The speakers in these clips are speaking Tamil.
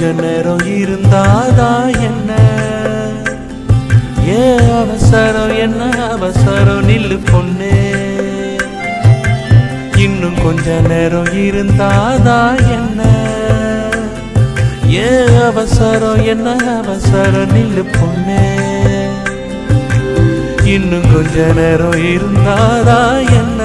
நேரம் இருந்தாதா என்ன ஏ அவசரம் என்ன அவசரம் நில்லு பொண்ணே இன்னும் கொஞ்ச நேரம் இருந்தாதா என்ன ஏ அவசரம் என்ன அவசரம் நில்லு பொண்ணே இன்னும் கொஞ்ச நேரம் இருந்தாதா என்ன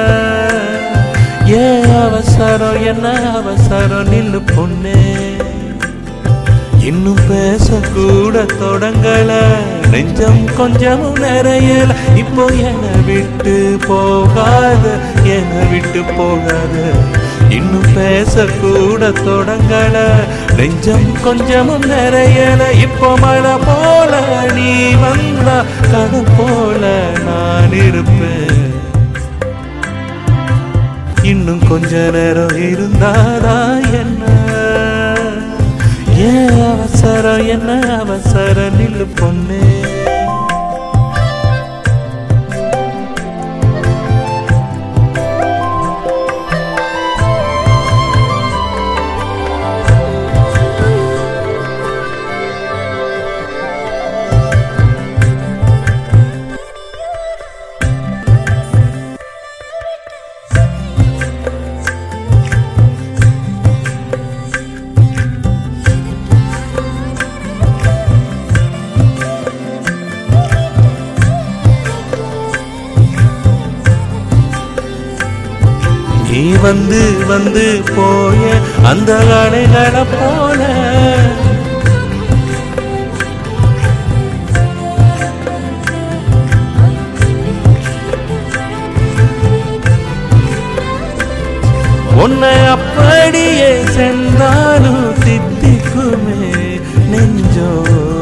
ஏ அவசரம் என்ன அவசரம் நில்லு பொண்ணே இன்னும் பேசக்கூட தொடங்கல நெஞ்சம் கொஞ்சமும் நிறையல இப்போ என விட்டு போகாத என விட்டு போகாத இன்னும் பேசக்கூட தொடங்கல நெஞ்சம் கொஞ்சமும் நிறையல இப்போ மழை போல நீ வந்தா கதை போல நான் இருப்பேன் இன்னும் கொஞ்ச நேரம் இருந்தாதா என்ன ஏன் அவசரம் என்ன அவசரம் நில்லு பொண்ணே நீ வந்து வந்து போய அந்த அலைகளை போல உன்னை அப்படியே சென்றாலும் தித்திக்குமே நெஞ்சோ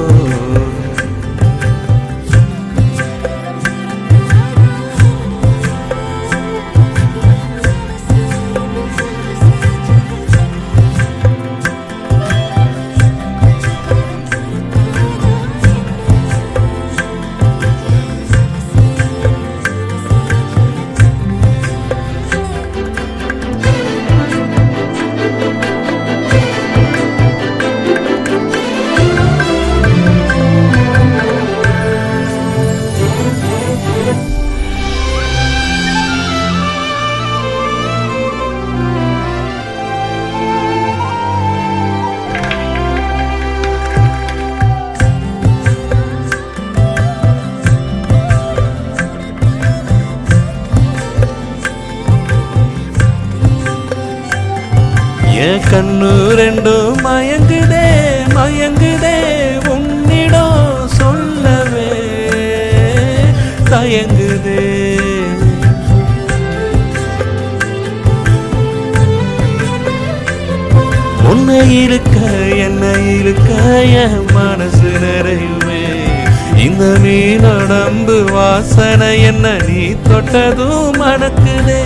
என் கண்ணு ரெண்டும் மயங்குதே மயங்குதே உன்னிடம் சொல்லவே தயங்குதே உன்னை இருக்க என்னை இருக்க என் மனசு நிறையுமே இந்த மீனடம்பு வாசனை என்ன நீ தொட்டதும் மணக்குதே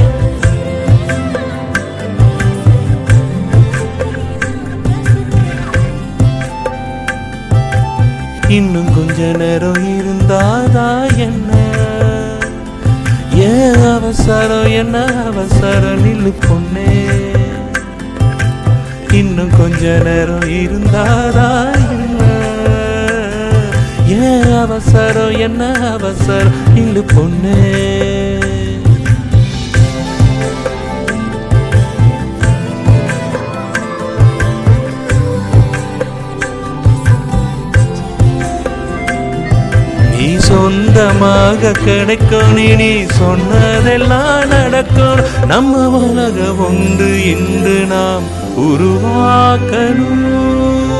இன்னும் கொஞ்ச நேரம் இருந்தாதா என்ன ஏன் அவசரம் என்ன அவசரம் நில்லு பொண்ணே இன்னும் கொஞ்ச நேரம் இருந்தாதா என்ன ஏன் அவசரம் என்ன அவசரம் நில்லு பொண்ணே நீ சொந்தமாக கிடைக்கும் நீ நீ சொன்னதெல்லாம் நடக்கும் நம்ம உலக ஒன்று இன்று நாம் உருவாக்கணும்